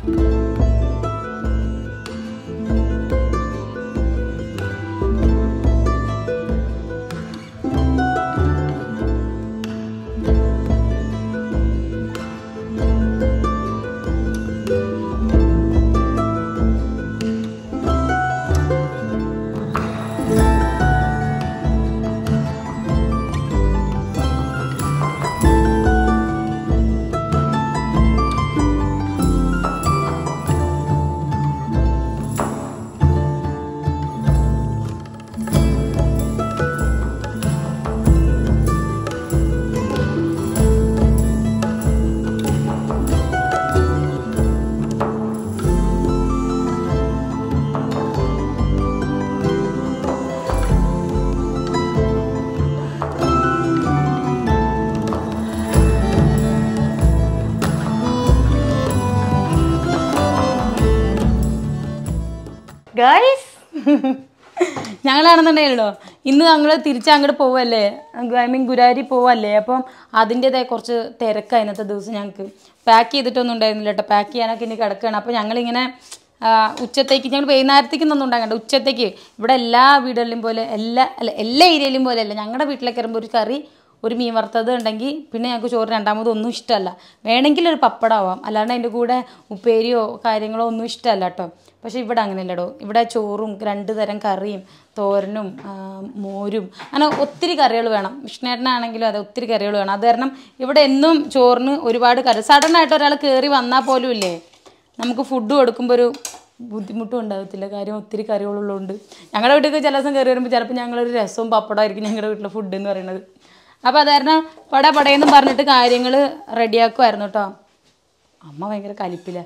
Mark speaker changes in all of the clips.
Speaker 1: Guys ഞങ്ങളാണെന്നുണ്ടെങ്കിലോ ഇന്ന് ഞങ്ങൾ തിരിച്ച് അങ്ങോട്ട് പോവല്ലേ ഐ മീൻ ഗുരാരി പോവല്ലേ അപ്പം അതിൻ്റെതായ കുറച്ച് തിരക്കാണ് ഇന്നത്തെ ദിവസം ഞങ്ങൾക്ക് പാക്ക് ചെയ്തിട്ടൊന്നും ഉണ്ടായിരുന്നില്ല കേട്ടോ പാക്ക് ചെയ്യാനൊക്കെ ഇനി കിടക്കുകയാണ് അപ്പോൾ ഞങ്ങളിങ്ങനെ ആ, ഉച്ചത്തേക്ക് ഞങ്ങൾ വൈകുന്നേരത്തേക്ക് ഒന്നും ഉണ്ടാകണ്ട ഉച്ചത്തേക്ക് ഇവിടെ എല്ലാ വീടുകളിലും പോലെ എല്ലാ അല്ല എല്ലാ ഏരിയയിലും പോലെ അല്ല ഞങ്ങളുടെ വീട്ടിലേക്ക് വരുമ്പോൾ ഒരു കറി ഒരു മീൻ വറുത്തത് ഉണ്ടെങ്കിൽ പിന്നെ ഞങ്ങൾക്ക് ചോറ് രണ്ടാമത് ഒന്നും ഇഷ്ടമല്ല വേണമെങ്കിൽ ഒരു പപ്പടമാവാം അല്ലാണ്ട് അതിൻ്റെ കൂടെ ഉപ്പേരിയോ കാര്യങ്ങളോ ഒന്നും ഇഷ്ടമല്ല കേട്ടോ പക്ഷേ ഇവിടെ അങ്ങനെയല്ലടോ ഇവിടെ ചോറും രണ്ട് തരം കറിയും തോരനും ആ, മോരും അങ്ങനെ ഒത്തിരി കറികൾ വേണം വിഷ്ണേട്ടനാണെങ്കിലും അതെ ഒത്തിരി കറികൾ വേണം അത് കാരണം ഇവിടെ എന്നും ചോറിന് ഒരുപാട് കറി സഡൻ ആയിട്ട് ഒരാൾ കയറി വന്നാൽ പോലും ഇല്ലേ നമുക്ക് ഫുഡ് കൊടുക്കുമ്പോൾ ഒരു ബുദ്ധിമുട്ടും ഉണ്ടാകത്തില്ല കാര്യം ഒത്തിരി കറികളുള്ളതുകൊണ്ട് ഞങ്ങളുടെ വീട്ടിൽ ചില ദിവസം കയറി വരുമ്പോൾ ചിലപ്പോൾ ഞങ്ങളൊരു രസവും പപ്പടമായിരിക്കും ഞങ്ങളുടെ വീട്ടിലെ ഫുഡ് എന്ന് പറയുന്നത് അപ്പോൾ അത് കാരണം പട പടയെന്ന് പറഞ്ഞിട്ട് കാര്യങ്ങൾ റെഡിയാക്കുമായിരുന്നു കേട്ടോ അമ്മ ഭയങ്കര കലിപ്പില്ല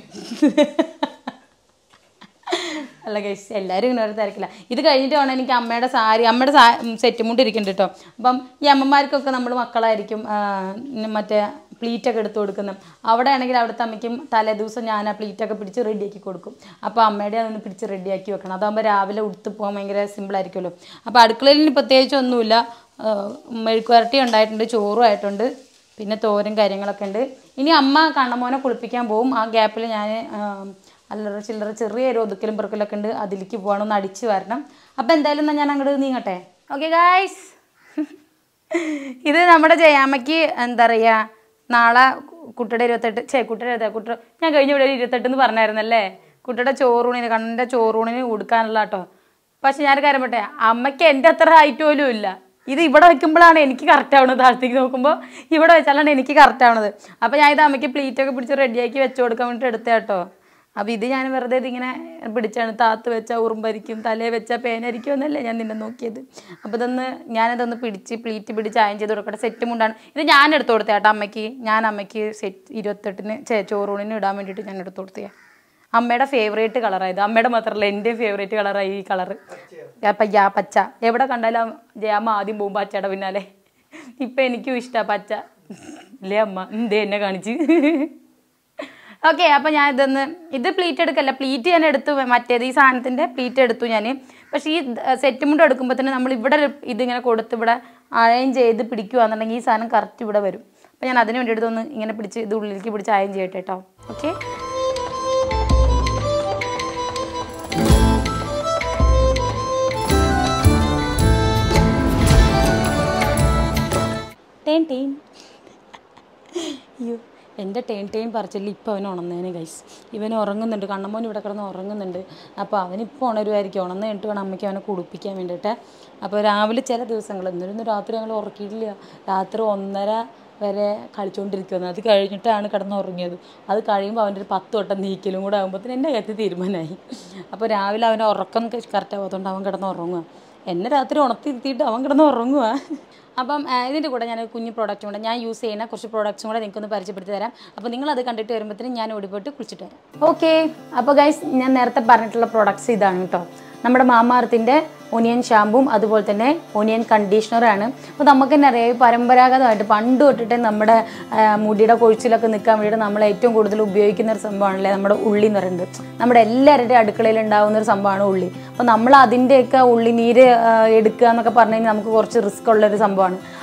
Speaker 1: അല്ല ഗൈസ് എല്ലാവരും ഇങ്ങനെ ഒരു തിരക്കില്ല ഇത് കഴിഞ്ഞിട്ട് വേണം എനിക്ക് അമ്മയുടെ സാരി അമ്മയുടെ സാ സെറ്റ് മുണ്ട് ഇരിക്കുന്നുണ്ട് കേട്ടോ അപ്പം ഈ അമ്മമാർക്കൊക്കെ നമ്മൾ മക്കളായിരിക്കും ആ, മറ്റേ പ്ലീറ്റൊക്കെ എടുത്ത് കൊടുക്കുന്നത് അവിടെ ആണെങ്കിൽ അവിടുത്തെ അമ്മയ്ക്കും തലേ ദിവസം ഞാൻ ആ പ്ലീറ്റൊക്കെ പിടിച്ച് റെഡിയാക്കി കൊടുക്കും അപ്പോൾ അമ്മയുടെ അതൊന്ന് പിടിച്ച് റെഡിയാക്കി വെക്കണം അതാകുമ്പോൾ രാവിലെ ഉടുത്ത് പോകാൻ ഭയങ്കര സിമ്പിളായിരിക്കുമല്ലോ അപ്പോൾ അടുക്കളയിൽ ഇനി പ്രത്യേകിച്ച് ഒന്നുമില്ല ആ, മെഴുക്കുവരട്ടി ഉണ്ടായിട്ടുണ്ട് ചോറും ആയിട്ടുണ്ട് പിന്നെ തോരും കാര്യങ്ങളൊക്കെ ഉണ്ട് ഇനി അമ്മ കണ്ണമോനെ കുളിപ്പിക്കാൻ പോകും ആ ഗ്യാപ്പിൽ ഞാൻ അല്ലറ ചില്ലറ ചെറിയൊരു ഒതുക്കലും പെറുക്കലൊക്കെ ഉണ്ട് അതിലേക്ക് പോകണം ഒന്ന് അടിച്ച് വരണം അപ്പം എന്തായാലും എന്നാൽ ഞാൻ അങ്ങോട്ട് നീങ്ങട്ടെ ഓക്കെ ഗായ്സ് ഇത് നമ്മുടെ ജയാമ്മയ്ക്ക് എന്താ പറയുക നാളെ കുട്ടിയുടെ ഇരുപത്തെട്ട് ചേ കുട്ടിയുടെ ഇരുപത്തെട്ട് കുട്ടി ഞാൻ കഴിഞ്ഞ ഇവിടെ ഇരുപത്തെട്ട് എന്ന് പറഞ്ഞായിരുന്നല്ലേ കുട്ടിയുടെ ചോറൂണിന് കണ്ണൻ്റെ ചോറൂണിന് കൊടുക്കാനുള്ള കേട്ടോ പക്ഷെ ഞാൻ കാര്യം പറ്റേ അമ്മയ്ക്ക് എൻ്റെ അത്ര ഹൈറ്റ് പോലും ഇല്ല ഇത് ഇവിടെ വെക്കുമ്പോഴാണ് എനിക്ക് കറക്റ്റ് ആവുന്നത് താഴത്തേക്ക് നോക്കുമ്പോൾ ഇവിടെ വെച്ചാലാണ് എനിക്ക് കറക്റ്റ് ആവുന്നത് അപ്പോൾ ഞാൻ ഇത് അമ്മയ്ക്ക് പ്ലീറ്റൊക്കെ പിടിച്ച് റെഡിയാക്കി വെച്ച് കൊടുക്കാൻ വേണ്ടിയിട്ട് എടുത്തേ കേട്ടോ അപ്പോൾ ഇത് ഞാൻ വെറുതെ ഇതിങ്ങനെ പിടിച്ചാണ് താത്ത് വെച്ചാൽ ഉറുമ്പരിക്കും തലേ വെച്ചാൽ പേനരിക്കും എന്നല്ലേ ഞാൻ നിന്നെ നോക്കിയത് അപ്പോൾ ഇതൊന്ന് ഞാനിതൊന്ന് പിടിച്ച് പ്ലീറ്റ് പിടിച്ച് അയൻ ചെയ്ത് കൊടുക്കട്ടെ സെറ്റ് മുണ്ടാണ് ഇത് ഞാൻ എടുത്തു കൊടുത്തേ കേട്ടോ അമ്മയ്ക്ക് ഞാൻ അമ്മയ്ക്ക് സെറ്റ് ഇരുപത്തെട്ടിന് ചേ ചോറൂണിന് ഇടാൻ വേണ്ടിയിട്ട് ഞാൻ എടുത്തു കൊടുത്തേ അമ്മയുടെ ഫേവറേറ്റ് കളറായത് അമ്മയുടെ മാത്രമല്ല എൻ്റെ ഫേവറേറ്റ് കളറായി ഈ കളറ് പയ്യ പച്ച എവിടെ കണ്ടാലും ജയമ്മ ആദ്യം പോകും പച്ചയുടെ പിന്നാലെ ഇപ്പം എനിക്കും ഇഷ്ടമാണ് പച്ച അല്ലേ അമ്മ എന്തേ എന്നെ കാണിച്ച് ഓക്കെ അപ്പം ഞാൻ ഇതൊന്ന് ഇത് പ്ലീറ്റ് എടുക്കല്ല പ്ലീറ്റ് ഞാൻ എടുത്തു മറ്റേത് ഈ സാധനത്തിൻ്റെ പ്ലീറ്റ് എടുത്തു ഞാൻ പക്ഷേ ഈ സെറ്റ് മുണ്ട് എടുക്കുമ്പോൾ തന്നെ നമ്മൾ ഇവിടെ ഒരു ഇതിങ്ങനെ കൊടുത്ത് ഇവിടെ അയൺ ചെയ്ത് പിടിക്കുകയാണെന്നുണ്ടെങ്കിൽ ഈ സാധനം കറക്റ്റ് ഇവിടെ വരും അപ്പം ഞാൻ അതിന് വേണ്ടിയിട്ട് ഒന്ന് ഇങ്ങനെ പിടിച്ച് ഇത് ഉള്ളിലേക്ക് പിടിച്ച് അയൺ ചെയ്യട്ടെ കേട്ടോ ഓക്കെ ടേൻ ടേൻ അയ്യോ എൻ്റെ ടേൺ ടേൺ പറിച്ചില്ല ഇപ്പോൾ അവൻ ഉണന്നേനെ ഗൈസ് ഇവൻ ഉറങ്ങുന്നുണ്ട് കണ്ണമ്മോൻ ഇവിടെ കിടന്ന് ഉറങ്ങുന്നുണ്ട് അപ്പോൾ അവനിപ്പോൾ ഉണരുമായിരിക്കും ഉണന്ന് കഴിഞ്ഞിട്ട് വേണം അമ്മയ്ക്ക് അവനെ കുളിപ്പിക്കാൻ വേണ്ടിയിട്ട് അപ്പോൾ രാവിലെ ചില ദിവസങ്ങൾ എന്നിരുന്ന് രാത്രി ഞങ്ങൾ ഉറക്കിയിട്ടില്ല രാത്രി ഒന്നര വരെ കളിച്ചുകൊണ്ടിരിക്കുന്നത് അത് കഴിഞ്ഞിട്ടാണ് കിടന്ന് ഉറങ്ങിയത് അത് കഴിയുമ്പോൾ അവൻ്റെ ഒരു പത്ത് വട്ടം നീക്കലും കൂടെ ആകുമ്പോഴത്തേന് എൻ്റെ കാര്യത്തിൽ തീരുമാനമായി അപ്പോൾ രാവിലെ അവനെ ഉറക്കം കറക്റ്റ് ആവാത്തതുകൊണ്ട് അവൻ കിടന്ന് ഉറങ്ങുക എന്നെ രാത്രി ഉണർത്തിരുത്തിയിട്ട് അവൻ കിടന്ന് ഉറങ്ങുക അപ്പം ആ, ഇതിൻ്റെ കൂടെ ഞാൻ കുഞ്ഞു പ്രോഡക്റ്റും കൂടെ ഞാൻ യൂസ് ചെയ്യുന്ന കുറച്ച് പ്രോഡക്റ്റ്സും കൂടെ നിങ്ങൾക്കൊന്ന് പരിചയപ്പെടുത്തി തരാം അപ്പോൾ നിങ്ങൾ അത് കണ്ടിട്ട് വരുമ്പോഴത്തേനും ഞാൻ ഓടിപ്പോയിട്ട് കുളിച്ചിട്ട് വരാം ഓക്കെ അപ്പോൾ ഗൈസ് ഞാൻ നേരത്തെ പറഞ്ഞിട്ടുള്ള പ്രോഡക്ട്സ് ഇതാണ് കേട്ടോ നമ്മുടെ മാമാർത്തിൻ്റെ ഒനിയൻ ഷാമ്പും അതുപോലെ തന്നെ ഒനിയൻ കണ്ടീഷണറാണ് അപ്പോൾ നമുക്ക് തന്നെ അറിയാം ഈ പരമ്പരാഗതമായിട്ട് പണ്ട് തൊട്ടിട്ട് നമ്മുടെ ആ, മുടിയുടെ കൊഴിച്ചിലൊക്കെ നിൽക്കാൻ വേണ്ടിയിട്ട് നമ്മൾ ഏറ്റവും കൂടുതൽ ഉപയോഗിക്കുന്ന ഒരു സംഭവമാണല്ലേ നമ്മുടെ ഉള്ളി എന്ന് പറയുന്നത് നമ്മുടെ എല്ലാവരുടെയും അടുക്കളയിൽ ഉണ്ടാകുന്ന ഒരു സംഭവമാണ് ഉള്ളി അപ്പോൾ നമ്മൾ അതിൻ്റെയൊക്കെ ഉള്ളി നീര് ആ, എടുക്കുക എന്നൊക്കെ പറഞ്ഞു കഴിഞ്ഞാൽ നമുക്ക് കുറച്ച് റിസ്ക് ഉള്ള ഒരു സംഭവമാണ്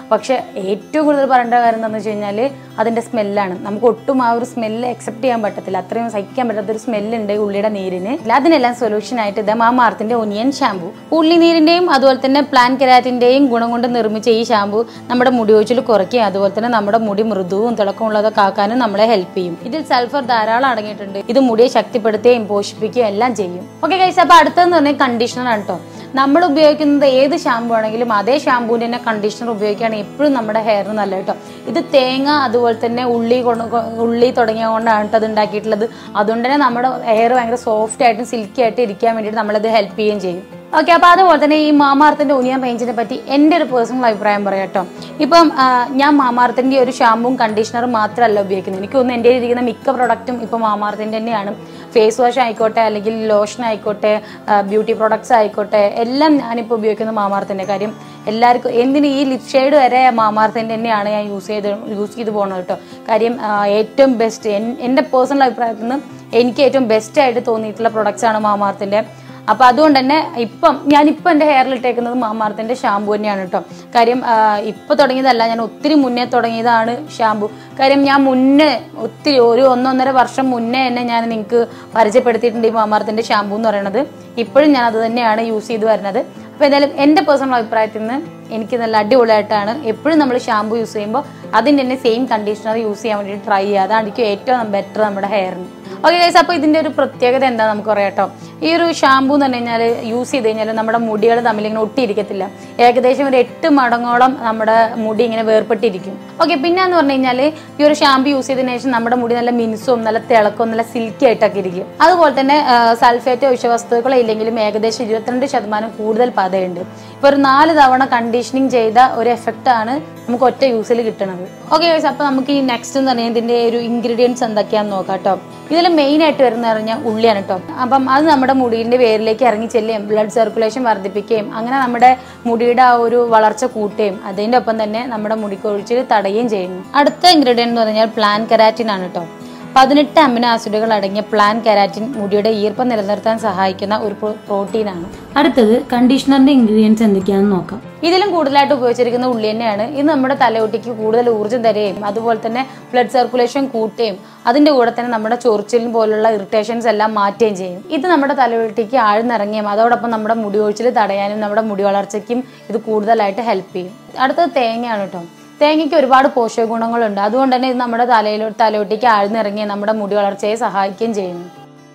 Speaker 1: പക്ഷേ ഏറ്റവും കൂടുതൽ പറയേണ്ട കാര്യം എന്താണെന്ന് വെച്ച് കഴിഞ്ഞാൽ അതിൻ്റെ സ്മെല്ലാണ് നമുക്ക് ഒട്ടും ആ ഒരു സ്മെല്ല് അക്സെപ്റ്റ് ചെയ്യാൻ പറ്റത്തില്ല അത്രയും സഹിക്കാൻ പറ്റാത്തൊരു സ്മെല്ലുണ്ട് ഉള്ളിയുടെ നീരിന് അതിനെല്ലാം സൊല്യൂഷൻ ആയിട്ട് ഇത് മാമാർത്തിൻ്റെ ഒനിയൻ ഷാമ്പു ഉള്ളി നീരിൻ്റെയും അതുപോലെ തന്നെ പ്ലാൻ കെരാറ്റിൻ്റെയും ഗുണം കൊണ്ട് നിർമ്മിച്ച ഈ ഷാമ്പു നമ്മുടെ മുടി ഒഴിച്ചിൽ കുറയ്ക്കുകയും അതുപോലെ തന്നെ നമ്മുടെ മുടി മൃദുവും തിളക്കമുള്ളതൊക്കെ ആക്കാനും നമ്മളെ ഹെൽപ്പ് ചെയ്യും ഇതിൽ സൾഫർ ധാരാളം അടങ്ങിയിട്ടുണ്ട് ഇത് മുടിയെ ശക്തിപ്പെടുത്തുകയും പോഷിപ്പിക്കുകയും എല്ലാം ചെയ്യും ഓക്കെ കഴിച്ച് അപ്പോൾ അടുത്തതെന്ന് പറഞ്ഞാൽ കണ്ടീഷണർ ആണ് കേട്ടോ നമ്മൾ ഉപയോഗിക്കുന്നത് ഏത് ഷാമ്പു ആണെങ്കിലും അതേ ഷാമ്പൂവിൻ്റെ തന്നെ കണ്ടീഷണർ ഉപയോഗിക്കുകയാണെങ്കിൽ എപ്പോഴും നമ്മുടെ ഹെയറിന് നല്ല കേട്ടോ ഇത് തേങ്ങ അതുപോലെ തന്നെ ഉള്ളി കൊണ്ട് കൊ- ഉള്ളി തുടങ്ങിയ കൊണ്ടാണ് കേട്ടോ അത് ഉണ്ടാക്കിയിട്ടുള്ളത് അതുകൊണ്ട് തന്നെ നമ്മുടെ ഹെയർ ഭയങ്കര സോഫ്റ്റ് ആയിട്ടും സിൽക്കി ആയിട്ട് ഇരിക്കാൻ വേണ്ടിയിട്ട് നമ്മളത് ഹെൽപ്പ് ചെയ്യുകയും ചെയ്യും ഓക്കെ അപ്പോൾ അതുപോലെ തന്നെ ഈ മാമാർത്തിൻ്റെ ഉനിയൻ റേഞ്ചിനെ പറ്റി എൻ്റെ ഒരു പേഴ്സണൽ അഭിപ്രായം പറയാം കേട്ടോ ഇപ്പം ആ, ഞാൻ മാമാർത്തിൻ്റെ ഒരു ഷാമ്പും കണ്ടീഷണറും മാത്രമല്ല ഉപയോഗിക്കുന്നത് എനിക്ക് തോന്നുന്നു എൻ്റെ ഇരിക്കുന്ന മിക്ക പ്രൊഡക്റ്റും ഇപ്പോൾ മാമാർത്തിൻ്റെ തന്നെയാണ് ഫേസ് വാഷ് ആയിക്കോട്ടെ അല്ലെങ്കിൽ ലോഷൻ ആയിക്കോട്ടെ ബ്യൂട്ടി പ്രൊഡക്ട്സ് ആയിക്കോട്ടെ എല്ലാം ഞാനിപ്പോൾ ഉപയോഗിക്കുന്നത് മാമാർത്തിൻ്റെ കാര്യം എല്ലാവർക്കും എന്തിന് ഈ ലിപ് ഷെയ്ഡ് വരെ മാമാർത്തിൻ്റെ തന്നെയാണ് ഞാൻ യൂസ് ചെയ്ത് യൂസ് ചെയ്ത് പോകുന്നത് കേട്ടോ കാര്യം ആ, ഏറ്റവും ബെസ്റ്റ് എൻ്റെ പേഴ്സണൽ അഭിപ്രായത്തിൽ നിന്ന് എനിക്ക് ഏറ്റവും ബെസ്റ്റ് ആയിട്ട് തോന്നിയിട്ടുള്ള പ്രൊഡക്ട്സ് ആണ് മാമാർത്തിൻ്റെ അപ്പോൾ അതുകൊണ്ട് തന്നെ ഇപ്പം ഞാനിപ്പോൾ എൻ്റെ ഹെയറിൽ ഇട്ടേക്കുന്നത് മാമാർത്തിൻ്റെ ഷാമ്പു തന്നെയാണ് കേട്ടോ കാര്യം ഇപ്പോൾ തുടങ്ങിയതല്ല ഞാൻ ഒത്തിരി മുന്നേ തുടങ്ങിയതാണ് ഷാമ്പു കാര്യം ഞാൻ മുന്നേ ഒത്തിരി ഒരു ഒന്നൊന്നര വർഷം മുന്നേ തന്നെ ഞാൻ നിങ്ങൾക്ക് പരിചയപ്പെടുത്തിയിട്ടുണ്ട് ഈ മാമാർത്തിൻ്റെ ഷാമ്പു എന്ന് പറയുന്നത് ഇപ്പോഴും ഞാൻ അത് തന്നെയാണ് യൂസ് ചെയ്ത് വരുന്നത് അപ്പോൾ എന്തായാലും എൻ്റെ പേഴ്സണൽ അഭിപ്രായത്തിൽ നിന്ന് എനിക്ക് നല്ല അടിപൊളിയായിട്ടാണ് എപ്പോഴും നമ്മൾ ഷാമ്പു യൂസ് ചെയ്യുമ്പോൾ അതിൻ്റെ തന്നെ സെയിം കണ്ടീഷണർ യൂസ് ചെയ്യാൻ വേണ്ടിയിട്ട് ട്രൈ ചെയ്യുക അതായിരിക്കും ഏറ്റവും ബെറ്റർ നമ്മുടെ ഹെയറിന് ഓക്കെ ഗൈസ് അപ്പോൾ ഇതിൻ്റെ ഒരു പ്രത്യേകത എന്താ നമുക്ക് പറയാം കേട്ടോ ഈ ഒരു ഷാമ്പൂ എന്ന് പറഞ്ഞു കഴിഞ്ഞാൽ യൂസ് ചെയ്ത് കഴിഞ്ഞാൽ നമ്മുടെ മുടികൾ തമ്മിൽ ഇങ്ങനെ ഒട്ടിയിരിക്കത്തില്ല ഏകദേശം ഒരു എട്ട് മടങ്ങോളം നമ്മുടെ മുടി ഇങ്ങനെ വേർപെട്ടിരിക്കും ഓക്കെ പിന്നെ എന്ന് പറഞ്ഞു കഴിഞ്ഞാൽ ഈ ഒരു ഷാമ്പു യൂസ് ചെയ്തതിനു ശേഷം നമ്മുടെ മുടി നല്ല മിനുസും നല്ല തിളക്കവും നല്ല സിൽക്കി ആയിട്ടൊക്കെ ഇരിക്കും അതുപോലെ തന്നെ സൾഫേറ്റോ വിഷവസ്തുക്കളോ ഇല്ലെങ്കിലും ഏകദേശം ഇരുപത്തിരണ്ട് ശതമാനം കൂടുതൽ പതയുണ്ട് ഇപ്പോൾ ഒരു നാല് തവണ കണ്ടീഷനിങ് ചെയ്ത ഒരു എഫക്റ്റ് ആണ് നമുക്ക് ഒറ്റ യൂസിൽ കിട്ടുന്നത് ഓക്കെ ഗൈസ് അപ്പോൾ നമുക്ക് ഈ നെക്സ്റ്റ് എന്ന് പറഞ്ഞാൽ ഇതിൻ്റെ ഒരു ഇൻഗ്രീഡിയൻസ് എന്തൊക്കെയാണെന്ന് നോക്കാം കേട്ടോ ഇതിൽ മെയിൻ ആയിട്ട് വരുന്ന പറഞ്ഞാൽ ഉള്ളിയാണ് കേട്ടോ അപ്പം അത് നമ്മുടെ മുടിയുടെ വേരിലേക്ക് ഇറങ്ങി ചെല്ലുകയും ബ്ലഡ് സർക്കുലേഷൻ വർദ്ധിപ്പിക്കുകയും അങ്ങനെ നമ്മുടെ മുടിയുടെ ആ ഒരു വളർച്ച കൂട്ടുകയും അതിൻ്റെ ഒപ്പം തന്നെ നമ്മുടെ മുടിക്കൊഴിച്ചിൽ തടയുകയും ചെയ്യുന്നു അടുത്ത ഇൻഗ്രീഡിയൻ്റ് എന്ന് പറഞ്ഞാൽ പ്ലാൻ കെരാറ്റിൻ ആണ് കേട്ടോ പതിനെട്ട് അമിനോ ആസിഡുകൾ അടങ്ങിയ പ്ലാൻ കെരാറ്റിൻ മുടിയുടെ ഈർപ്പം നിലനിർത്താൻ സഹായിക്കുന്ന ഒരു പ്രോ- പ്രോട്ടീനാണ്
Speaker 2: അടുത്തത് കണ്ടീഷണറിന്റെ ഇൻഗ്രീഡിയൻസ് എന്തൊക്കെയാണെന്ന് നോക്കാം
Speaker 1: ഇതിലും കൂടുതലായിട്ട് ഉപയോഗിച്ചിരിക്കുന്ന ഉള്ളി തന്നെയാണ് ഇത് നമ്മുടെ തലയൊട്ടിക്ക് കൂടുതൽ ഊർജ്ജം തരുകയും അതുപോലെ തന്നെ ബ്ലഡ് സർക്കുലേഷൻ കൂട്ടുകയും അതിന്റെ കൂടെ തന്നെ നമ്മുടെ ചൊറിച്ചിലും പോലുള്ള ഇറിറ്റേഷൻസ് എല്ലാം മാറ്റുകയും ചെയ്യും ഇത് നമ്മുടെ തലയൊട്ടിക്ക് ആഴ്ന്നിറങ്ങിയും അതോടൊപ്പം നമ്മുടെ മുടി ഒഴിച്ചിൽ തടയാനും നമ്മുടെ മുടി വളർച്ചയ്ക്കും ഇത് കൂടുതലായിട്ട് ഹെൽപ്പ് ചെയ്യും അടുത്തത് തേങ്ങയാണ് കേട്ടോ തേങ്ങയ്ക്ക് ഒരുപാട് പോഷക ഗുണങ്ങളുണ്ട് അതുകൊണ്ട് തന്നെ ഇത് നമ്മുടെ തലയിലോ തലയൊട്ടിക്ക് ആഴ്ന്നിറങ്ങി നമ്മുടെ മുടി വളർച്ചയെ സഹായിക്കുകയും ചെയ്യുന്നു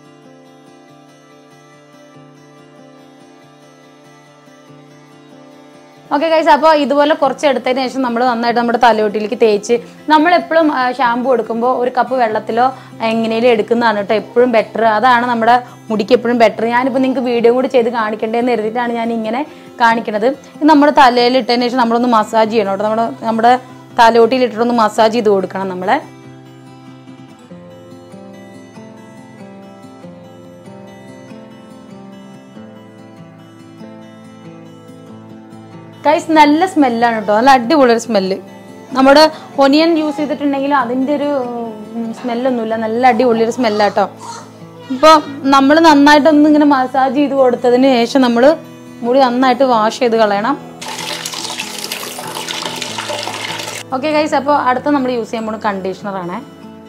Speaker 1: ഓക്കെ ഗൈസ് അപ്പോൾ ഇതുപോലെ കുറച്ച് എടുത്തതിന് ശേഷം നമ്മൾ നന്നായിട്ട് നമ്മുടെ തലയോട്ടിലേക്ക് തേച്ച് നമ്മളെപ്പോഴും ഷാമ്പു എടുക്കുമ്പോൾ ഒരു കപ്പ് വെള്ളത്തിലോ എങ്ങനെയും എടുക്കുന്നതാണ് കേട്ടോ എപ്പോഴും ബെറ്റർ അതാണ് നമ്മുടെ മുടിക്ക് എപ്പോഴും ബെറ്റർ ഞാനിപ്പോൾ നിങ്ങൾക്ക് വീഡിയോ കൂടി ചെയ്ത് കാണിക്കേണ്ടതെന്ന് കരുതിയിട്ടാണ് ഞാൻ ഇങ്ങനെ കാണിക്കുന്നത് ഇത് നമ്മുടെ തലയിൽ ഇട്ടതിന് ശേഷം നമ്മളൊന്ന് മസാജ് ചെയ്യണം കേട്ടോ നമ്മുടെ നമ്മുടെ തലയോട്ടിയിൽ ഇട്ടിട്ടൊന്ന് മസാജ് ചെയ്ത് കൊടുക്കണം നമ്മളെ ഗൈസ് നല്ല സ്മെല്ലാണ് കേട്ടോ നല്ല അടിപൊളി ഒരു സ്മെല്ല് നമ്മുടെ ഒനിയൻ യൂസ് ചെയ്തിട്ടുണ്ടെങ്കിലും അതിൻ്റെ ഒരു സ്മെല്ലൊന്നുമില്ല നല്ല അടിപൊളി ഒരു സ്മെല്ലാട്ടോ ഇപ്പോൾ നമ്മൾ നന്നായിട്ടൊന്ന് ഇങ്ങനെ മസാജ് ചെയ്ത് കൊടുത്തതിന് ശേഷം നമ്മൾ മുടി നന്നായിട്ട് വാഷ് ചെയ്ത് കളയണം ഓക്കെ ഗൈസ് അപ്പോൾ അടുത്ത നമ്മൾ യൂസ് ചെയ്യാൻ പോകുന്ന കണ്ടീഷണറാണ്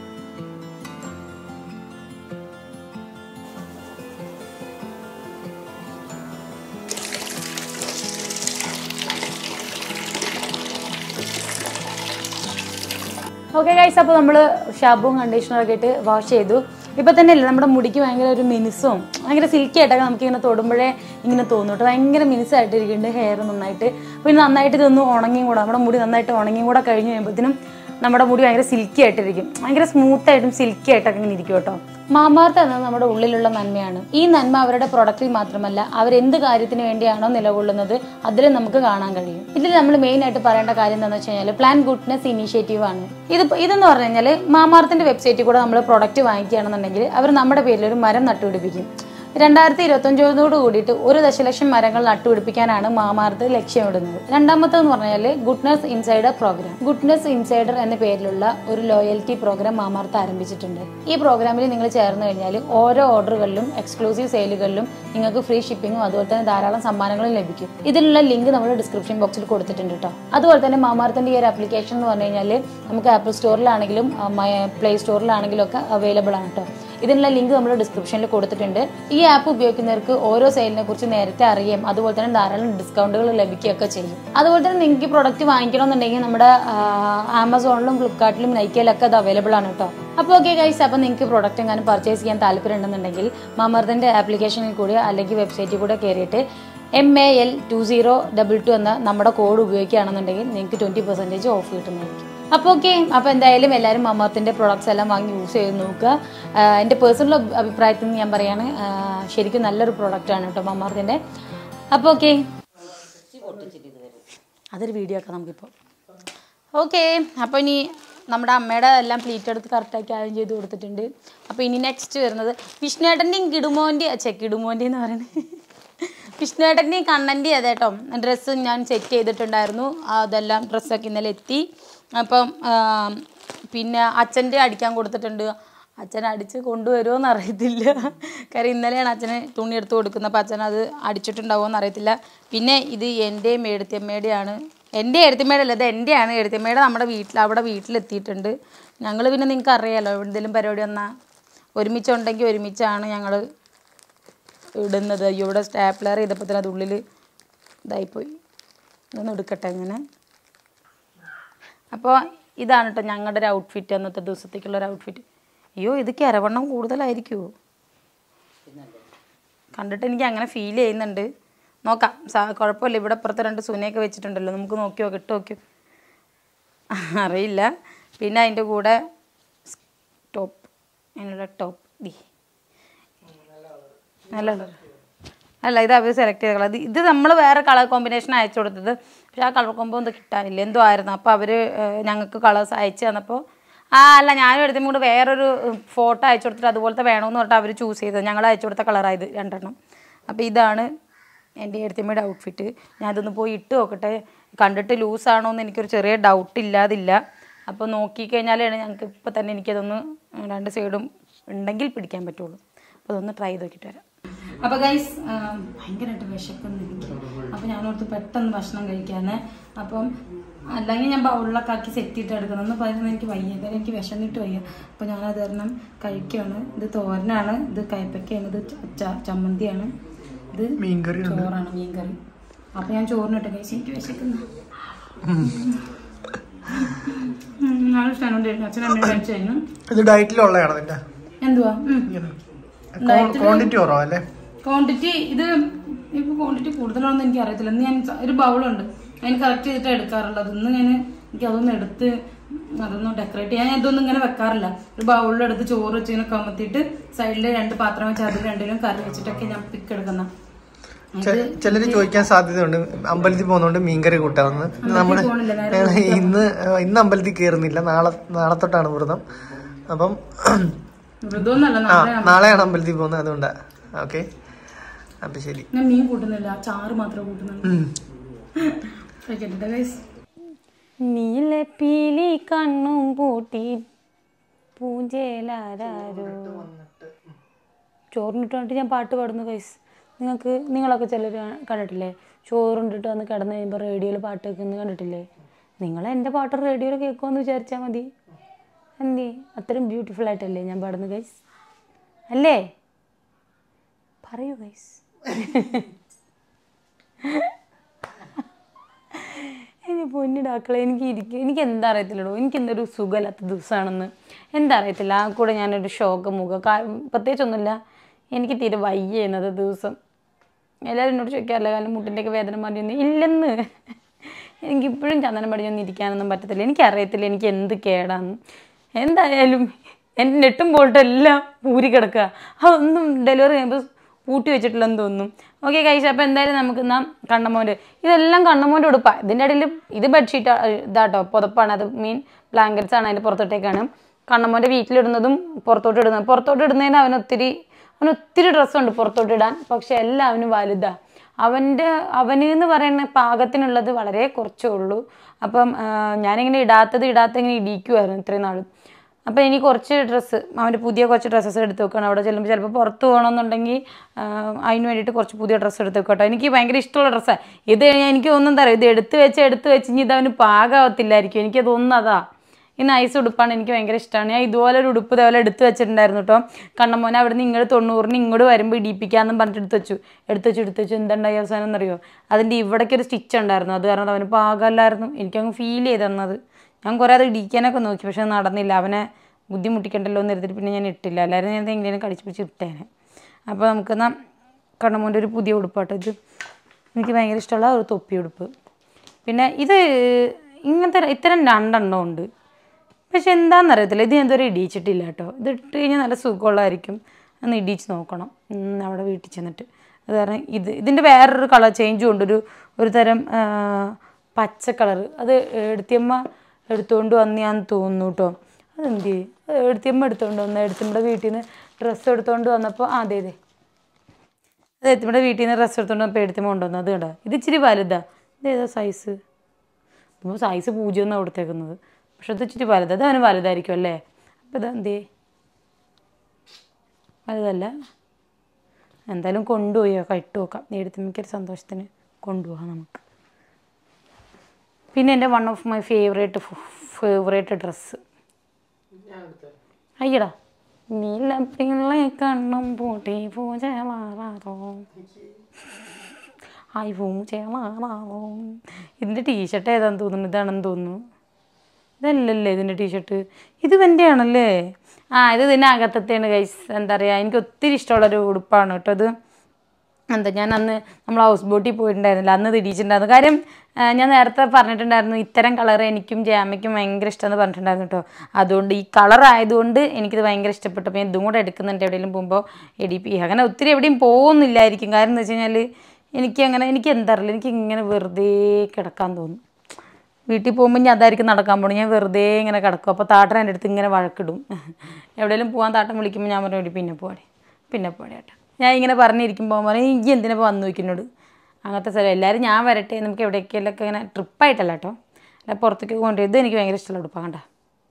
Speaker 1: ഓക്കെ ഗൈസ് അപ്പോൾ നമ്മൾ ഷാമ്പും കണ്ടീഷണറൊക്കെ ഇട്ട് വാഷ് ചെയ്തു ഇപ്പം തന്നെ അല്ലേ നമ്മുടെ മുടിക്ക് ഭയങ്കര ഒരു മിനുസും ഭയങ്കര സിൽക്കി ആയിട്ടൊക്കെ നമുക്ക് ഇങ്ങനെ തൊടുമ്പോഴേ ഇങ്ങനെ തോന്നും കേട്ടോ ഭയങ്കര മിനുസായിട്ട് ഇരിക്കുന്നുണ്ട് ഹെയർ നന്നായിട്ട് പിന്നെ നന്നായിട്ട് ഇതൊന്ന് ഉണങ്ങിയും കൂടെ നമ്മുടെ മുടി നന്നായിട്ട് ഉണങ്ങിയും കൂടെ കഴിഞ്ഞ് കഴിയുമ്പോഴത്തേനും നമ്മുടെ മുടി ഭയങ്കര സിൽക്കി ആയിട്ടിരിക്കും ഭയങ്കര സ്മൂത്ത് ആയിട്ടും സിൽക്കി ആയിട്ടൊക്കെ ഇങ്ങനെ ഇരിക്കും കേട്ടോ മാമാർത്ത എന്നത് നമ്മുടെ ഉള്ളിലുള്ള നന്മയാണ് ഈ നന്മ അവരുടെ പ്രൊഡക്റ്റിൽ മാത്രമല്ല അവരെന്ത് കാര്യത്തിന് വേണ്ടിയാണോ നിലകൊള്ളുന്നത് അതിലും നമുക്ക് കാണാൻ കഴിയും ഇതിൽ നമ്മൾ മെയിൻ ആയിട്ട് പറയേണ്ട കാര്യം എന്താണെന്ന് വെച്ച് കഴിഞ്ഞാൽ പ്ലാൻ ഗുഡ്നെസ് ഇനീഷ്യേറ്റീവ് ആണ് ഇത് ഇതെന്ന് പറഞ്ഞു കഴിഞ്ഞാൽ മാമാർത്തിന്റെ വെബ്സൈറ്റിൽ കൂടെ നമ്മൾ പ്രൊഡക്റ്റ് വാങ്ങിക്കുകയാണെന്നുണ്ടെങ്കിൽ അവർ നമ്മുടെ പേരിൽ ഒരു മരം നട്ടുപിടിപ്പിക്കും രണ്ടായിരത്തി ഇരുപത്തഞ്ചോടോട് കൂടിയിട്ട് ഒരു ദശലക്ഷം മരങ്ങൾ നട്ടുപിടിപ്പിക്കാനാണ് മാമാർത്ത് ലക്ഷ്യമിടുന്നത് രണ്ടാമത്തെന്ന് പറഞ്ഞാൽ goodness insider program goodness insider എന്ന പേരിലുള്ള ഒരു ലോയൽറ്റി പ്രോഗ്രാം മാമാർത്ത് ആരംഭിച്ചിട്ടുണ്ട് ഈ പ്രോഗ്രാമിൽ നിങ്ങൾ ചേർന്ന് കഴിഞ്ഞാൽ ഓരോ ഓർഡറുകളിലും എക്സ്ക്ലൂസീവ് സെയിലുകളിലും നിങ്ങൾക്ക് ഫ്രീ ഷിപ്പിങ്ങും അതുപോലെ തന്നെ ധാരാളം സമ്മാനങ്ങളും ലഭിക്കും ഇതിനുള്ള ലിങ്ക് നമ്മൾ ഡിസ്ക്രിപ്ഷൻ ബോക്സിൽ കൊടുത്തിട്ടുണ്ട് കേട്ടോ അതുപോലെ തന്നെ മാമാർത്തിന്റെ ഈ ഒരു ആപ്ലിക്കേഷൻ എന്ന് പറഞ്ഞു കഴിഞ്ഞാൽ നമുക്ക് ആപ്പിൾ സ്റ്റോറിലാണെങ്കിലും പ്ലേ സ്റ്റോറിലാണെങ്കിലും ഒക്കെ അവൈലബിൾ ആണ് കേട്ടോ ഇതിനുള്ള ലിങ്ക് നമ്മൾ ഡിസ്ക്രിപ്ഷനിൽ കൊടുത്തിട്ടുണ്ട് ഈ ആപ്പ് ഉപയോഗിക്കുന്നവർക്ക് ഓരോ സെയിലിനെ കുറിച്ച് നേരത്തെ അറിയാം അതുപോലെ തന്നെ ധാരാളം ഡിസ്കൗണ്ടുകൾ ലഭിക്കുകയൊക്കെ ചെയ്യും അതുപോലെ തന്നെ നിങ്ങൾക്ക് ഈ പ്രൊഡക്റ്റ് വാങ്ങിക്കണമെന്നുണ്ടെങ്കിൽ നമ്മുടെ ആമസോണിലും ഫ്ലിപ്കാർട്ടിലും നൈക്കയിലൊക്കെ അത് അവൈലബിൾ ആണ് കേട്ടോ അപ്പോൾ ഓക്കെ ഗൈസ് അപ്പോൾ നിങ്ങൾക്ക് പ്രൊഡക്റ്റ് എങ്ങാനും പർച്ചേസ് ചെയ്യാൻ താല്പര്യം ഉണ്ടെന്നുണ്ടെങ്കിൽ മമർദിൻ്റെ ആപ്ലിക്കേഷനിൽ കൂടി അല്ലെങ്കിൽ വെബ്സൈറ്റിൽ കൂടെ കയറിയിട്ട് M A L two zero double two എന്ന നമ്മുടെ കോഡ് ഉപയോഗിക്കുകയാണെന്നുണ്ടെങ്കിൽ നിങ്ങൾക്ക് ട്വൻറ്റി പെർസെൻറ്റേജ് ഓഫ് കിട്ടുന്നതായിരിക്കും അപ്പോൾ ഓക്കെ അപ്പോൾ എന്തായാലും എല്ലാവരും മമർത്തിൻ്റെ പ്രോഡക്റ്റ്സ് എല്ലാം വാങ്ങി യൂസ് ചെയ്ത് നോക്കുക ആഹ് എൻ്റെ പേഴ്സണൽ അഭിപ്രായത്തിൽ നിന്ന് ഞാൻ പറയാണ് ആഹ് ശരിക്കും നല്ലൊരു പ്രോഡക്റ്റാണ് കേട്ടോ മമർത്തിൻ്റെ അപ്പോൾ ഓക്കെ അതൊരു വീഡിയോ ആക്കാം നമുക്കിപ്പോൾ ഓക്കെ അപ്പോൾ ഇനി നമ്മുടെ അമ്മയുടെ എല്ലാം പ്ലീറ്റ് എടുത്ത് കറക്റ്റാക്കി ആദ്യം ചെയ്ത് കൊടുത്തിട്ടുണ്ട് അപ്പോൾ ഇനി നെക്സ്റ്റ് വരുന്നത് വിഷ്ണുവേട്ടൻ്റെയും കിടുമോൻ്റെ അച്ഛ കിടുമോൻ്റെ എന്ന് പറയുന്നത് വിഷ്ണുവേട്ടൻ്റെയും കണ്ണൻ്റെയും അതെ കേട്ടോ ഡ്രസ്സ് ഞാൻ സെറ്റ് ചെയ്തിട്ടുണ്ടായിരുന്നു അതെല്ലാം ഡ്രസ്സൊക്കെ ഇന്നലെ എത്തി അപ്പം ആ, പിന്നെ അച്ഛൻ്റെ അടിക്കാൻ കൊടുത്തിട്ടുണ്ട് അച്ഛൻ അടിച്ച് കൊണ്ടുവരുമോ അറിയത്തില്ല കാര്യം ഇന്നലെയാണ് അച്ഛന് തുണി എടുത്ത് കൊടുക്കുന്നത് അപ്പോൾ അച്ഛൻ അത് അടിച്ചിട്ടുണ്ടാവുമോ അറിയത്തില്ല പിന്നെ ഇത് എൻ്റെയും എഴുത്തിയമ്മയുടെയാണ് എൻ്റെ എഴുത്തിയമ്മയുടെ അല്ല ഇത് എൻ്റെയാണ് എഴുത്തിയമ്മയുടെ നമ്മുടെ വീട്ടിൽ അവിടെ വീട്ടിലെത്തിയിട്ടുണ്ട് ഞങ്ങൾ പിന്നെ നിങ്ങൾക്ക് അറിയാലോ എന്തെങ്കിലും പരിപാടി വന്നാൽ ഒരുമിച്ചുണ്ടെങ്കിൽ ഒരുമിച്ചാണ് ഞങ്ങൾ ഇടുന്നത് അയ്യോ ഇവിടെ സ്റ്റാപ്ലർ ചെയ്തപ്പോൾ തന്നെ അത് ഉള്ളിൽ ഇതായിപ്പോയി ഇതൊന്ന് എടുക്കട്ടെ ഇങ്ങനെ അപ്പോൾ ഇതാണ് കേട്ടോ ഞങ്ങളുടെ ഒരു ഔട്ട്ഫിറ്റ് അന്നത്തെ ദിവസത്തേക്കുള്ള ഒരു ഔട്ട്ഫിറ്റ് അയ്യോ ഇത് കിരവണ്ണം കൂടുതലായിരിക്കുമോ കണ്ടിട്ട് എനിക്ക് അങ്ങനെ ഫീൽ ചെയ്യുന്നുണ്ട് നോക്കാം സാ കുഴപ്പമില്ല ഇവിടെ അപ്പുറത്ത് രണ്ട് സുനയൊക്കെ വെച്ചിട്ടുണ്ടല്ലോ നമുക്ക് നോക്കിയോ ഇട്ട് നോക്കിയോ അറിയില്ല പിന്നെ അതിൻ്റെ കൂടെ ടോപ്പ് അതിനുള്ള ടോപ്പ് ദി നല്ല കളർ അല്ല ഇത് അവർ സെലക്ട് ചെയ്ത കളർ ഇത് ഇത് നമ്മൾ വേറെ കളർ കോമ്പിനേഷൻ അയച്ചു കൊടുത്തത് പക്ഷെ ആ കളർ കോമ്പോ ഒന്നും കിട്ടാനില്ല എന്തോ ആയിരുന്നു അപ്പോൾ അവർ ഞങ്ങൾക്ക് കളേഴ്സ് അയച്ചു തന്നപ്പോൾ ആ അല്ല ഞാനും എടുത്തും കൂടെ വേറൊരു ഫോട്ടോ അയച്ചു കൊടുത്തിട്ട് അതുപോലത്തെ വേണമെന്ന് പറഞ്ഞിട്ട് അവർ ചൂസ് ചെയ്തത് ഞങ്ങൾ അയച്ചു കൊടുത്ത കളറായത് രണ്ടെണ്ണം അപ്പോൾ ഇതാണ് എൻ്റെ എഴുത്തിയമ്മയുടെ ഔട്ട്ഫിറ്റ് ഞാൻ ഇതൊന്ന് പോയി ഇട്ട് നോക്കട്ടെ കണ്ടിട്ട് ലൂസാണോ എന്ന് എനിക്കൊരു ചെറിയ ഡൗട്ട് ഇല്ലാതില്ല അപ്പോൾ നോക്കിക്കഴിഞ്ഞാലാണ് ഞങ്ങൾക്ക് ഇപ്പോൾ തന്നെ എനിക്കതൊന്ന് രണ്ട് സൈഡും ഉണ്ടെങ്കിൽ പിടിക്കാൻ പറ്റുള്ളൂ അപ്പോൾ അതൊന്ന് ട്രൈ ചെയ്ത് നോക്കിയിട്ട് വരാം അപ്പോൾ ഗൈസ് ഭയങ്കരമായിട്ട് വിശക്കുന്നു എനിക്ക് അപ്പോൾ ഞാനോർത്ത് പെട്ടെന്ന് ഭക്ഷണം കഴിക്കാന്ന് അപ്പം അല്ലെങ്കിൽ ഞാൻ ബൗളിലൊക്കെ ആക്കി സെറ്റ് ചെയ്തിട്ട് എടുക്കുന്നതെന്ന് പറയുന്നത് എനിക്ക് വയ്യ എന്തായാലും എനിക്ക് വിശന്നിട്ട് വയ്യ അപ്പോൾ ഞാനത് കാരണം കഴിക്കുകയാണ് ഇത് തോരനാണ് ഇത് കയ്പ്പയ്ക്കാണ് ഇത് ച- ച- ചമ്മന്തിയാണ് ഇത്
Speaker 3: മീൻകറി
Speaker 1: ചോറാണ് മീൻകറി അപ്പോൾ ഞാൻ ചോറിനിട്ട് കഴിച്ച് എനിക്ക് വിശക്കുന്നു ഞാൻ സ്ഥാനം അച്ഛൻ അമ്മ കഴിച്ചു കഴിഞ്ഞു
Speaker 3: ഇത് ഡയറ്റിലുള്ളതാണ് നിന്റെ
Speaker 1: എന്തുവാ ഉം.
Speaker 3: ക്വാണ്ടിറ്റി കുറവല്ലേ
Speaker 1: ക്വാണ്ടിറ്റി ഇത് ഇപ്പൊ ക്വാണ്ടിറ്റി കൂടുതലാണെന്ന് എനിക്ക് അറിയത്തില്ല ഇന്ന് ഞാൻ സ- ഒരു ബൗളുണ്ട് അതിന് കറക്റ്റ് ചെയ്തിട്ട് എടുക്കാറുള്ളത് ഇന്ന് ഞാൻ എനിക്ക് അതൊന്നും എടുത്ത് അതൊന്നും ഡെക്കറേറ്റ് ചെയ്യാൻ ഞാൻ ഇതൊന്നും ഇങ്ങനെ വെക്കാറില്ല ഒരു ബൗളിലെടുത്ത് ചോറ് വെച്ച് ഇങ്ങനെ കമത്തിയിട്ട് സൈഡിൽ രണ്ട് പാത്രം വെച്ച് അതിൽ രണ്ടിലും കറി വെച്ചിട്ടൊക്കെ ഞാൻ പിക്ക് എടുക്കുന്ന
Speaker 3: ചിലര് ചോദിക്കാൻ സാധ്യതയുണ്ട് അമ്പലത്തിൽ പോകുന്നോണ്ട് മീൻകറി കൂട്ടാമെന്ന് നമ്മള്
Speaker 1: പോണില്ല, നേരെ
Speaker 3: ഞങ്ങള് ഇന്ന് ഇന്ന് അമ്പലത്തിൽ കയറുന്നില്ല നാളെ നാളെ തൊട്ടാണ് വ്രതം അപ്പം
Speaker 1: മൃദുവെന്നല്ല
Speaker 3: ആ
Speaker 1: നാളെ
Speaker 3: നാളെയാണ് അമ്പലത്തിൽ പോകുന്നത് അതുകൊണ്ടാ ഓക്കെ അപ്പൊ ശരി
Speaker 1: ഞാൻ മീൻ കൂട്ടുന്നില്ല ചാറ് മാത്രമേ കൂട്ടുന്നുള്ളൂ
Speaker 3: ഉം.
Speaker 1: കഴിക്കട്ടെ ഗൈസ് നീലപ്പീലി കണ്ണും പൂട്ടി പൂഞ്ചേലാരോ ചോറിനിട്ട് ഞാൻ പാട്ട് പാടുന്നു ഗൈസ് നിങ്ങൾക്ക് നിങ്ങളൊക്കെ ചിലർ കണ്ടിട്ടില്ലേ ചോറുണ്ടിട്ട് വന്ന് കിടന്ന് കഴിയുമ്പോൾ റേഡിയോയിൽ പാട്ട് കേൾക്കുന്നത് കണ്ടിട്ടില്ലേ നിങ്ങൾ എൻ്റെ പാട്ട് റേഡിയോയിൽ കേൾക്കുമെന്ന് വിചാരിച്ചാൽ മതി എന്തേ അത്രയും ബ്യൂട്ടിഫുൾ ആയിട്ടല്ലേ ഞാൻ പാടുന്നു ഗൈസ് അല്ലേ പറയൂ ഗൈസ് ഇനി പൊന്നിടാക്കളെ എനിക്ക് ഇരിക്കും എനിക്ക് എന്താ അറിയത്തില്ലടോ എനിക്ക് എന്തൊരു സുഖമില്ലാത്ത ദിവസമാണെന്ന് എന്താ അറിയത്തില്ല ആ കൂടെ ഞാനൊരു ഷോക്ക് മുഖം കാ- പ്രത്യേകിച്ചൊന്നുമില്ല എനിക്ക് തീരെ വയ്യ എന്നത് ദിവസം എല്ലാവരും എന്നോട് ചോദിക്കാറില്ല കാരണം മുട്ടിൻ്റെയൊക്കെ വേദന മാറിയൊന്നും ഇല്ലെന്ന് എനിക്കിപ്പോഴും ചന്ദനം പടിഞ്ഞൊന്നും ഇരിക്കാനൊന്നും പറ്റത്തില്ല എനിക്കറിയത്തില്ല എനിക്ക് എന്ത് കേടാന്ന് എന്തായാലും എൻ്റെ നെട്ടും ബോൾട്ടും എല്ലാം ഊരി കിടക്കുക അതൊന്നും ഡെലിവറി ചെയ്യുമ്പോൾ പൂട്ടി വെച്ചിട്ടില്ലെന്ന് തോന്നുന്നു ഓക്കെ കഴിച്ച അപ്പോൾ എന്തായാലും നമുക്ക് നാം കണ്ണമോൻ്റെ ഇതെല്ലാം കണ്ണമോൻ്റെ ഉടുപ്പാണ് ഇതിൻ്റെ ഇടയിൽ ഇത് ബെഡ്ഷീറ്റ് ഇതാട്ടോ പുതപ്പാണ് അത് മീൻ ബ്ലാങ്കറ്റ്സ് ആണ് അതിൻ്റെ പുറത്തോട്ടേക്കാണ് കണ്ണമോൻ്റെ വീട്ടിലിടുന്നതും പുറത്തോട്ട് ഇടുന്നതും പുറത്തോട്ട് ഇടുന്നതിന് അവന് ഒത്തിരി അവന് ഒത്തിരി ഡ്രസ്സുണ്ട് പുറത്തോട്ട് ഇടാൻ പക്ഷെ എല്ലാം അവന് വലുതാ അവൻ്റെ അവന് എന്ന് പറയുന്ന പാകത്തിനുള്ളത് വളരെ കുറച്ചേ ഉള്ളൂ അപ്പം ആ, ഞാനിങ്ങനെ ഇടാത്തത് ഇടാത്ത ഇങ്ങനെ ഇടിക്കുമായിരുന്നു ഇത്രയും നാളും അപ്പോൾ എനിക്ക് കുറച്ച് ഡ്രസ്സ് അവൻ്റെ പുതിയ കുറച്ച് ഡ്രസ്സസ് എടുത്ത് വെക്കണം അവിടെ ചെല്ലുമ്പോൾ ചിലപ്പോൾ പുറത്ത് പോകണമെന്നുണ്ടെങ്കിൽ ആ, അതിന് വേണ്ടിയിട്ട് കുറച്ച് പുതിയ ഡ്രസ്സ് എടുത്ത് വെക്കട്ടോ എനിക്ക് ഭയങ്കര ഇഷ്ടമുള്ള ഡ്രസ്സാണ് ഇത് ഞാൻ എനിക്ക് ഒന്നും തരാം ഇത് എടുത്ത് വെച്ച് എടുത്ത് വെച്ച് ഇനി ഇത് അവന് പാകമാവത്തില്ലായിരിക്കും എനിക്ക് തോന്നുന്നതാ ഈ നൈസ് ഉടുപ്പാണ് എനിക്ക് ഭയങ്കര ഇഷ്ടമാണ് ഞാൻ ഇതുപോലെ ഒരു ഉടുപ്പ് ഇതേപോലെ എടുത്ത് വെച്ചിട്ടുണ്ടായിരുന്നു കേട്ടോ കണ്ണമോനെ അവിടെ നിന്ന് ഇങ്ങോട്ട് തൊണ്ണൂറിന് ഇങ്ങോട്ട് വരുമ്പോൾ ഇടിപ്പിക്കാമെന്നും പറഞ്ഞിട്ട് എടുത്ത് വെച്ചു എടുത്ത് വെച്ചു എടുത്ത് വെച്ചു എന്തുണ്ടായി അവസാനം എന്നറിയോ അതിൻ്റെ ഇവിടേക്ക് ഒരു സ്റ്റിച്ച് ഉണ്ടായിരുന്നു അത് കാരണം അവന് പാകമല്ലായിരുന്നു എനിക്കങ്ങ് ഫീൽ ചെയ്ത് തന്നത് ഞാൻ കുറേ അത് ഇടിക്കാനൊക്കെ നോക്കി പക്ഷെ അത് നടന്നില്ല അവനെ ബുദ്ധിമുട്ടിക്കണ്ടല്ലോ എന്ന് കരുതിയിട്ട് പിന്നെ ഞാൻ ഇട്ടില്ല എല്ലാവരും ഞാൻ എങ്ങനെയും കടിച്ച് പിടിച്ച് ഇട്ടേനെ അപ്പോൾ നമുക്കെന്നാ കണ്ണമോൻ്റെ ഒരു പുതിയ ഉടുപ്പാട്ടോ ഇത് എനിക്ക് ഭയങ്കര ഇഷ്ടമുള്ള ഒരു തൊപ്പി ഉടുപ്പ് പിന്നെ ഇത് ഇങ്ങനത്തെ ഇത്തരം രണ്ടെണ്ണം ഉണ്ട് പക്ഷെ എന്താണെന്നറിയത്തില്ല ഇത് ഞാൻ ഇതുവരെ ഇടിയിച്ചിട്ടില്ല കേട്ടോ ഇത് ഇട്ട് കഴിഞ്ഞാൽ നല്ല സുഖമുള്ളതായിരിക്കും ഒന്ന് ഇടിച്ച് നോക്കണം ഉം, അവിടെ വീട്ടിൽ ചെന്നിട്ട് അത് കാരണം ഇത് ഇതിൻ്റെ വേറൊരു കളർ ചേഞ്ചും ഉണ്ട് ഒരു ഒരു തരം ആ, പച്ച കളർ അത് എടുത്തിയമ്മ എടുത്തുകൊണ്ട് വന്നിയാന്ന് തോന്നുന്നു കേട്ടോ അതെന്ത് അത് എടുത്തിയമ്മ എടുത്തുകൊണ്ട് വന്ന എടുത്തിമ്മയുടെ വീട്ടിൽ നിന്ന് ഡ്രസ്സ് എടുത്തുകൊണ്ട് വന്നപ്പോൾ ആ അതെ അതെ അത് എടുത്തിമ്മയുടെ വീട്ടിൽ നിന്ന് ഡ്രസ്സ് എടുത്തുകൊണ്ട് വന്നപ്പോൾ എടുത്തിമ്മ കൊണ്ടുവന്നു അത് കണ്ടോ ഇത് ഇച്ചിരി വലുതാ ഇത് ഏതാ സൈസ് ഇപ്പോൾ സൈസ് പൂജ്യം എന്നാണ് കൊടുത്തേക്കുന്നത് പക്ഷെ അത് ഇച്ചിരി വലുത് അത് അവന് വലുതായിരിക്കും അല്ലേ അപ്പോൾ ഇത് എന്തേ വലുതല്ല എന്തായാലും കൊണ്ടുപോയി നോക്കാം ഇട്ട് നോക്കാം എടുത്തുമിക്കൊരു സന്തോഷത്തിന് കൊണ്ടുപോകാം നമുക്ക് പിന്നെ എൻ്റെ one of my favourite favourite dress അയ്യടാ നീലപ്പിള്ളെ കണ്ണും പൂട്ടി പൂജ മാറാറോ ഹായ് പൂജ മാറാറോ ഇതിൻ്റെ ടീഷർട്ട് ഏതാന്ന് തോന്നുന്നു ഇതാണെന്ന് തോന്നുന്നു ഇതല്ലല്ലേ ഇതിൻ്റെ ടീഷർട്ട് ഇത് എൻ്റെ ആണല്ലേ ആ ഇത് ഇതിൻ്റെ അകത്തത്തെയാണ് ഗൈസ് എന്താ പറയുക എനിക്ക് ഒത്തിരി ഇഷ്ടമുള്ളൊരു ഉടുപ്പാണ് കേട്ടോ ഇത് എന്താ ഞാൻ അന്ന് നമ്മൾ ഹൗസ് ബോട്ടിൽ പോയിട്ടുണ്ടായിരുന്നില്ല അന്ന് തിരിച്ചിട്ടുണ്ടായിരുന്നു കാര്യം ആ, ഞാൻ നേരത്തെ പറഞ്ഞിട്ടുണ്ടായിരുന്നു ഇത്തരം കളർ എനിക്കും ജാമയ്ക്കും ഭയങ്കര ഇഷ്ടമെന്ന് പറഞ്ഞിട്ടുണ്ടായിരുന്നു കേട്ടോ അതുകൊണ്ട് ഈ കളർ ആയതുകൊണ്ട് എനിക്കിത് ഭയങ്കര ഇഷ്ടപ്പെട്ടു അപ്പോൾ ഞാൻ ഇതും കൂടെ എടുക്കുന്നുണ്ട് എവിടെയെങ്കിലും പോകുമ്പോൾ എഡിപ്പി അങ്ങനെ ഒത്തിരി എവിടെയും പോകുന്നില്ലായിരിക്കും കാരണം എന്താ വെച്ച് കഴിഞ്ഞാൽ എനിക്ക് അങ്ങനെ എനിക്ക് എന്താ അറിയില്ല എനിക്ക് ഇങ്ങനെ വെറുതെ കിടക്കാൻ തോന്നും വീട്ടിൽ പോകുമ്പോൾ ഞാൻ അതായിരിക്കും നടക്കാൻ പോകണം ഞാൻ വെറുതെ ഇങ്ങനെ കിടക്കും അപ്പോൾ താട്ടൻ എൻ്റെ അടുത്ത് ഇങ്ങനെ വഴക്കിടും എവിടെയെങ്കിലും പോകാൻ താട്ടൻ വിളിക്കുമ്പോൾ ഞാൻ പറഞ്ഞു "എടി, പിന്നെ പോടെ പിന്നെ പോടെ ഏട്ടാ ഞാൻ ഇങ്ങനെ പറഞ്ഞിരിക്കുമ്പോൾ പറയും ഈ എന്തിനാ വന്നു നോക്കിനോട് അങ്ങനത്തെ സ്ഥലം എല്ലാവരും ഞാൻ വരട്ടെ നമുക്ക് എവിടേക്കെങ്കിലൊക്കെ ഇങ്ങനെ ട്രിപ്പായിട്ടല്ല കേട്ടോ അല്ല പുറത്തേക്ക് കൊണ്ടുപോയി ഇത് എനിക്ക് ഭയങ്കര ഇഷ്ടമുള്ള ഉടുപ്പാ കണ്ട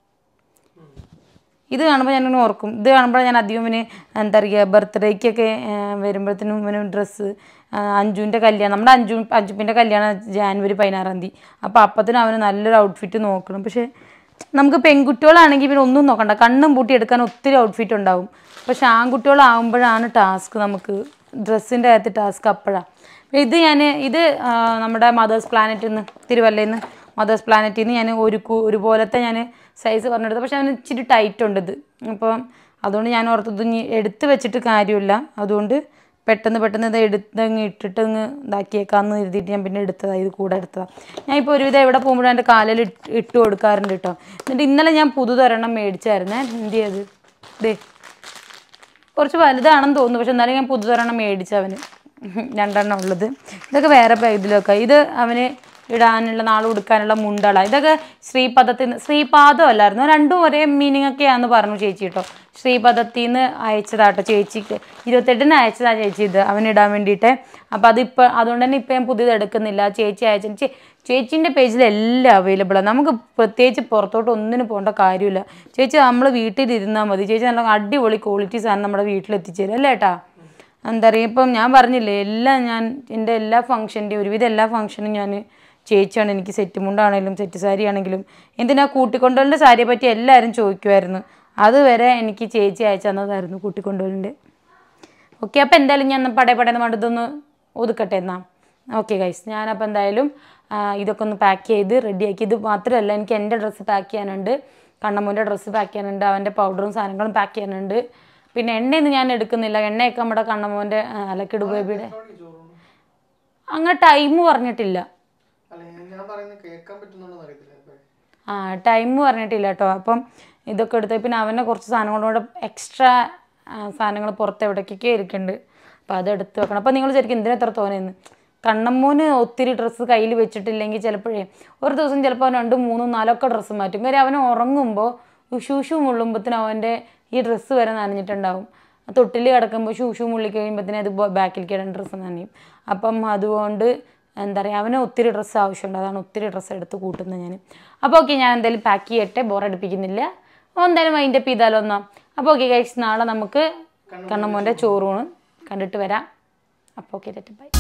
Speaker 1: ഇത് കാണുമ്പോൾ ഞാനിങ്ങനെ ഓർക്കും ഇത് കാണുമ്പോൾ ഞാൻ അധികം ഇവന് എന്താ പറയുക ബർത്ത്ഡേക്കൊക്കെ വരുമ്പോഴത്തേനും ഇവന് ഡ്രസ്സ് അഞ്ജുവിൻ്റെ കല്യാണം നമ്മുടെ അഞ്ജു അഞ്ജുപ്പിൻ്റെ കല്യാണം ജാനുവരി പതിനാറാം തീയതി അപ്പോൾ അപ്പത്തിനും അവന് നല്ലൊരു ഔട്ട്ഫിറ്റ് നോക്കണം പക്ഷേ നമുക്ക് പെൺകുട്ടികളാണെങ്കിൽ പിന്നെ ഒന്നും നോക്കണ്ട കണ്ണും പൂട്ടി എടുക്കാൻ ഒത്തിരി ഔട്ട്ഫിറ്റ് ഉണ്ടാവും പക്ഷെ ആൺകുട്ടികളാവുമ്പോഴാണ് ടാസ്ക് നമുക്ക് ഡ്രസ്സിൻ്റെ അകത്ത് ടാസ്ക് അപ്പോഴാണ് ഇത് ഞാൻ ഇത് ആ, നമ്മുടെ മദേഴ്സ് പ്ലാനറ്റിൽ നിന്ന് തിരുവല്ലയിൽ നിന്ന് മദേഴ്സ് പ്ലാനറ്റിൽ നിന്ന് ഞാൻ ഒരു കു- ഒരുപോലത്തെ ഞാൻ സൈസ് പറഞ്ഞെടുത്തു പക്ഷെ അവന് ഇച്ചിരി ടൈറ്റ് ഉണ്ട് ഇത് അപ്പം അതുകൊണ്ട് ഞാൻ ഓർത്തത് ഇനി എടുത്ത് വെച്ചിട്ട് കാര്യമില്ല അതുകൊണ്ട് പെട്ടെന്ന് പെട്ടെന്ന് ഇത് എടുത്ത് അങ്ങ് ഇട്ടിട്ട് അങ്ങ് ഇതാക്കിയേക്കാന്ന് കരുതിയിട്ട് ഞാൻ പിന്നെ എടുത്തതാണ് ഇത് കൂടെ എടുത്തതാണ് ഞാൻ ഇപ്പോൾ ഒരുവിധം എവിടെ പോകുമ്പോഴും എൻ്റെ കാലിൽ ഇട്ട് ഇട്ട് കൊടുക്കാറുണ്ട് കേട്ടോ എന്നിട്ട് ഇന്നലെ ഞാൻ പുതുതൊരെണ്ണം മേടിച്ചായിരുന്നേ എന്ത് ചെയ്ത് ദേ കുറച്ച് വലുതാണെന്ന് തോന്നുന്നു പക്ഷെ എന്നാലും ഞാൻ പുതുതൊരെണ്ണം മേടിച്ചവന് രണ്ടെണ്ണം ഉള്ളത് ഇതൊക്കെ വേറെ പ- ഇതിലൊക്കെ ഇത് അവന് ഇടാനുള്ള നാളെ ഉടുക്കാനുള്ള മുണ്ടള ഇതൊക്കെ ശ്രീപദത്തിൽ നിന്ന് ശ്രീപാദം അല്ലായിരുന്നു രണ്ടും ഒരേ മീനിങ് ഒക്കെയാന്ന് പറഞ്ഞു ചേച്ചി കേട്ടോ ശ്രീപദത്തിൽ നിന്ന് അയച്ചതാട്ടോ ചേച്ചിക്ക് ഇരുപത്തെട്ടിന് അയച്ചതാ ചേച്ചി ഇത് അവനിടാൻ വേണ്ടിയിട്ട് അപ്പോൾ അതിപ്പോൾ അതുകൊണ്ട് തന്നെ ഇപ്പം ഞാൻ പുതിയത് എടുക്കുന്നില്ല ചേച്ചി അയച്ച ചേ ചേച്ചീൻ്റെ പേജിൽ എല്ലാം അവൈലബിൾ ആണ് നമുക്ക് പ്രത്യേകിച്ച് പുറത്തോട്ട് ഒന്നിനും പോകേണ്ട കാര്യമില്ല ചേച്ചി നമ്മൾ വീട്ടിൽ ഇരുന്നാൽ മതി ചേച്ചി നല്ല അടിപൊളി ക്വാളിറ്റി സാധനം നമ്മുടെ വീട്ടിൽ എത്തിച്ചേരും അല്ലേ ഏട്ടാ എന്താ പറയുക ഇപ്പം ഞാൻ പറഞ്ഞില്ലേ എല്ലാം ഞാൻ എൻ്റെ എല്ലാ ഫംഗ്ഷൻ്റെയും ഒരുവിധം എല്ലാ ഫംഗ്ഷനും ഞാൻ ചേച്ചിയാണ് എനിക്ക് സെറ്റ് മുണ്ടാണെങ്കിലും സെറ്റ് സാരി ആണെങ്കിലും എന്തിനാ കൂട്ടിക്കൊണ്ടുവലിൻ്റെ സാരിയെ പറ്റി എല്ലാവരും ചോദിക്കുമായിരുന്നു അതുവരെ എനിക്ക് ചേച്ചി അയച്ചു തന്നതായിരുന്നു കൂട്ടിക്കൊണ്ടുവലിൻ്റെ ഓക്കെ അപ്പോൾ എന്തായാലും ഞാൻ പടേ പടേന്ന് മടുത്തൊന്ന് ഒതുക്കട്ടെ എന്നാ ഓക്കെ ഗൈസ് ഞാനപ്പോൾ എന്തായാലും ആ, ഇതൊക്കെ ഒന്ന് പാക്ക് ചെയ്ത് റെഡിയാക്കി ഇത് മാത്രമല്ല എനിക്ക് എൻ്റെ ഡ്രസ്സ് പാക്ക് ചെയ്യാനുണ്ട് കണ്ണമ്മൂൻ്റെ ഡ്രസ്സ് പാക്ക് ചെയ്യാനുണ്ട് അവൻ്റെ പൗഡറും സാധനങ്ങളും പാക്ക് ചെയ്യാനുണ്ട് പിന്നെ എണ്ണയൊന്നും ഞാൻ എടുക്കുന്നില്ല എണ്ണയൊക്കെ നമ്മുടെ കണ്ണമ്മൂൻ്റെ അലക്കിട് ബേബിയുടെ അങ്ങനെ ടൈം പറഞ്ഞിട്ടില്ല
Speaker 3: അല്ല ഞാൻ പറയുന്നത് കേൾക്കാൻ പറ്റുന്നുണ്ടോ അറിയത്തില്ല
Speaker 1: ആ ടൈം പറഞ്ഞിട്ടില്ല കേട്ടോ അപ്പം ഇതൊക്കെ എടുത്ത് പിന്നെ അവനെ കുറച്ച് സാധനങ്ങളോട് എക്സ്ട്രാ സാധനങ്ങൾ പുറത്ത് എവിടേക്കൊക്കെ ഇരിക്കുന്നുണ്ട് അപ്പോൾ അത് എടുത്ത് വെക്കണം അപ്പോൾ നിങ്ങൾ ശരിക്കും എന്തിനാ എത്ര തോന്നിയെന്ന് കണ്ണമ്മൂന് ഒത്തിരി ഡ്രസ്സ് കയ്യിൽ വെച്ചിട്ടില്ലെങ്കിൽ ചിലപ്പോഴേ ഒരു ദിവസം ചിലപ്പോൾ രണ്ടും മൂന്നും നാലൊക്കെ ഡ്രസ്സ് മാറ്റും കാര്യം അവൻ ഉറങ്ങുമ്പോൾ ഉഷൂഷു മുള്ളുമ്പത്തിന് അവൻ്റെ ഈ ഡ്രസ്സ് വരെ നനഞ്ഞിട്ടുണ്ടാവും തൊട്ടിൽ കിടക്കുമ്പോൾ ഷൂ ഷൂ മുള്ളി കഴിയുമ്പോഴത്തേനും അത് ബാക്കിലേക്ക് ഇടാൻ ഡ്രസ്സ് നനയും അപ്പം അതുകൊണ്ട് എന്താ പറയുക അവന് ഒത്തിരി ഡ്രസ്സ് ആവശ്യമുണ്ട് അതാണ് ഒത്തിരി ഡ്രസ്സ് എടുത്ത് കൂട്ടുന്നത് ഞാൻ അപ്പോൾ ഓക്കെ ഞാൻ എന്തായാലും പാക്ക് ചെയ്യട്ടെ ബോറടിപ്പിക്കുന്നില്ല എന്തായാലും മൈൻഡപ്പ് ചെയ്താലോ എന്നാ അപ്പോൾ ഓക്കെ കഴിച്ച് നാളെ നമുക്ക് കണ്ണമ്മോൻ്റെ ചോറൂണ് കണ്ടിട്ട് വരാം അപ്പോൾ ഓക്കെ ബൈ